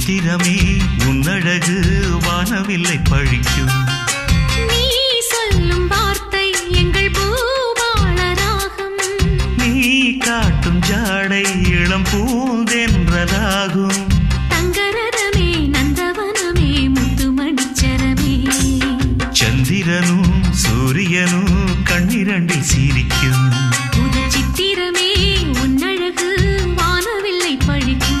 சித்திரமே உன்னழகு வானவில்லை பழிக்கும் நீ சொல்லும் வார்த்தை எங்கள் பூபாள ராகம் நீ காட்டும் ஜாடை இளம் பூந்தென்றதாகும் தங்கரதமே நந்தவனமே முத்துமணிச்சரமே சந்திரனும் சூரியனும் கண்ணிரண்டில் சிரிக்கும் புது சித்திரமே உன்னழகு வானவில்லை பழிக்கும்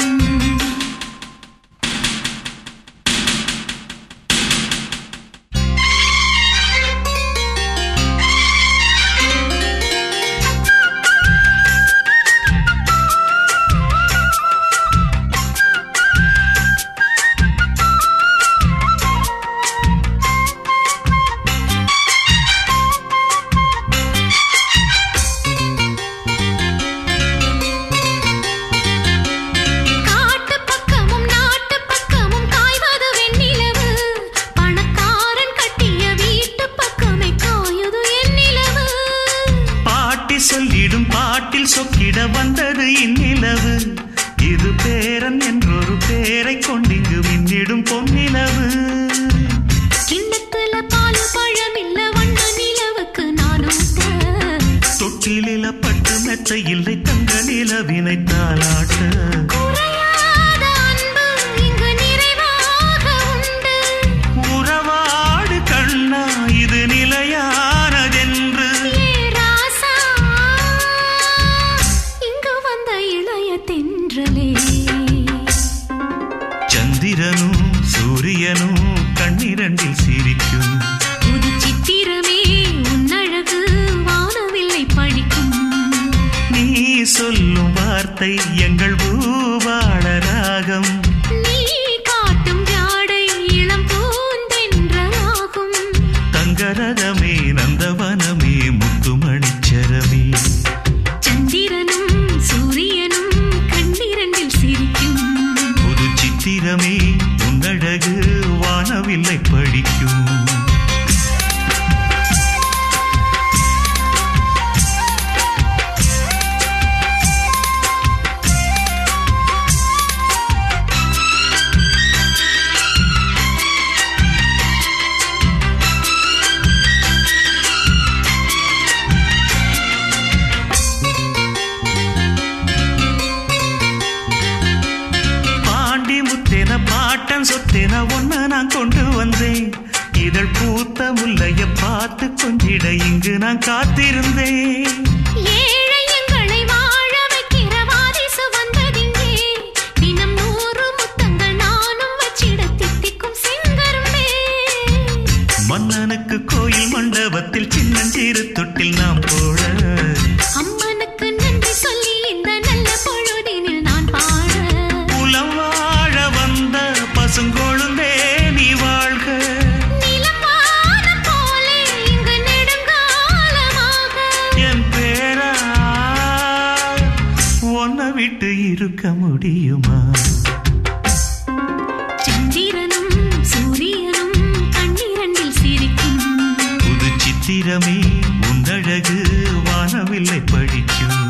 காட்டு பக்கமும் நாட்டு பக்கமும் காய்வது வெண்ணிலவு பணக்காரன் கட்டிய வீட்டு பக்கமே காயுது என் நிலவு பாட்டி சொல்லிடும் பாட்டில் சொக்கிட வந்தது இந்நிலவு இது பேரன் என்றொரு பேரை கொண்டிங்கு மின்னிடும் பொன்னிலவு கிண்ணத்துல பால் பழம் இல்ல வண்ண நிலவுக்கு நான் ஊட்ட தொட்டிலில பட்டு மெத்த இல்லை தங்க நிலவினை தாளாட்ட குறையாத அன்பு இங்கு நிறைவாக உண்டு உறவாடு கண்ணா இது நிலையானதென்று ஏ ராசா இங்கு வந்த இளைய தென்றலே சந்திரனும் சூரியனும் கண்ணிரண்டில் சிரிக்கும் புது சித்திரமே உன்னழகு வானவில்லை படிக்கும் நீ சொல்லும் வார்த்தை எங்கள் பூவாள ராகம் நீ காட்டும் ஜாடை இளம் பூந்தென்றலாகும் தங்கரதமே நந்தவனமே முத்துமணிச்சரமே சந்திரனும் சூரியனும் கண்ணிரண்டில் சிரிக்கும் புது சித்திரமே உன்னழகு வானவில்லை படிக்கும் பாண்டி முத்தென பாட்டன் சொத்தென ஒன்ன நான் கொண்டு வந்தேன் இதழ் பூத்த முல்லைய பார்த்து கொஞ்சிட இங்கு நான் காத்திருந்தேன் ஏழை எங்களை வாழ வைக்கிற வாரிசு வந்ததிங்கே தினம் நூறு முத்தங்கள் நானும் வச்சிட தித்திக்கும் செங்கரும்பே மன்னனுக்கு கோயில் மண்டபத்தில் சின்னஞ்சிறு தொட்டில் நாம் போட அம்மனுக்கு நன்றி சொல்லி இந்த நல்ல பொழுதினில் நான் பாட புலம் வாழ வந்த பசுங்கொழுந்தே நீ வாழ்க நிலம் வானம் போலே இங்கு நெடுங்காலமாக என் பேரா உன்னை விட்டு இருக்க முடியுமா சந்திரனும் சூரியனும் கண்ணிரண்டில் சிரிக்கும் புது சித்திரமே உன்னழகு வானவில்லை படிக்கும்